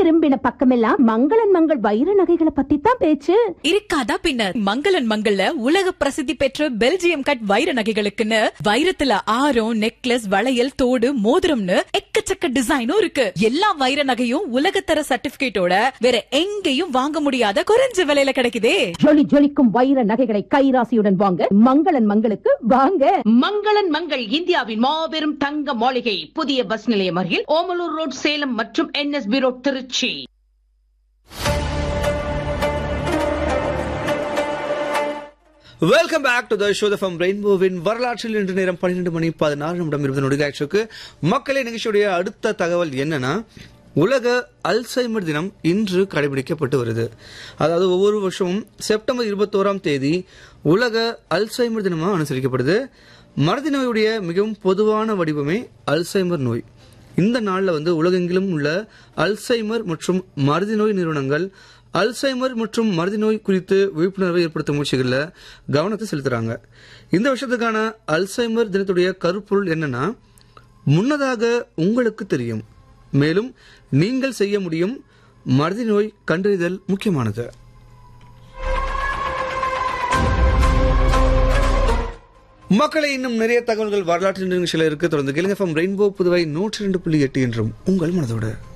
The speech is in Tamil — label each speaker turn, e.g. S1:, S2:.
S1: திரும்பின பக்கமெல்லாம் மங்களன் மங்கள் வைர நகைகளை பத்தி தான் பேச்சு
S2: இருக்காதா பின்ன மங்களன் மங்கள்ல உலக பிரசித்தி பெற்ற பெல்ஜியம் கட் வைர நகைகளுக்குன்னு வைரத்துல ஆரம் நெக்லஸ் வளையல் தோடு மோதிரம்னு எக்கச்சக்க டிசைனும் இருக்கு எல்லா வைர நகையும் உலகத்தர சர்டிபிகேட்டோட வேற எங்கேயும் வாங்க முடியாத குறைஞ்ச விலையில கிடைக்குதே
S1: ஜொலி ஜொலிக்கும் வைர நகைகளை கைராசியுடன் வாங்க மங்களன் மங்களுக்கு வாங்க
S3: மங்களன் மங்கள் இந்தியாவின் மாபெரும் தங்க மாளிகை புதிய பஸ் நிலையம் அருகில் ஓமலூர் ரோட் சேலம் மற்றும் NSB road Trichy
S4: welcome back to the show the from ரெயின்போவின் வரலாற்றில் இன்று நேரம் பன்னிரெண்டு மணி பதினாறு நிமிடம் இருபது நொடிகாட்சிக்கு மக்களே நிகழ்ச்சியுடைய அடுத்த தகவல் என்னன்னா உலக அல்சைமர் தினம் இன்று கடைபிடிக்கப்பட்டு வருது அதாவது ஒவ்வொரு வருஷமும் செப்டம்பர் இருபத்தோராம் தேதி உலக அல்சைமர் தினமாக அனுசரிக்கப்படுது மறதி நோயுடைய மிகவும் பொதுவான வடிவமே அல்சைமர் நோய் இந்த நாளில் வந்து உலகெங்கிலும் உள்ள அல்சைமர் மற்றும் மறதி நோய் நிறுவனங்கள் அல்சைமர் மற்றும் மறதி நோய் குறித்து விழிப்புணர்வை ஏற்படுத்தும் முயற்சிகளில் கவனத்தை செலுத்துறாங்க இந்த வருஷத்துக்கான அல்சைமர் தினத்துடைய கருப்பொருள் என்னன்னா முன்னதாக உங்களுக்கு தெரியும் மேலும் நீங்கள் செய்ய முடியும் மறதி நோய் கண்டறிதல் முக்கியமானது மக்களை இன்னும் நிறைய தகவல்கள் வரலாற்று நிகழ்ச்சியில் இருக்கு தொடர்ந்து கேளுங்க ரெயின்போ புதுவை நூற்றி ரெண்டு புள்ளி எட்டு என்றும் உங்கள் மனதோடு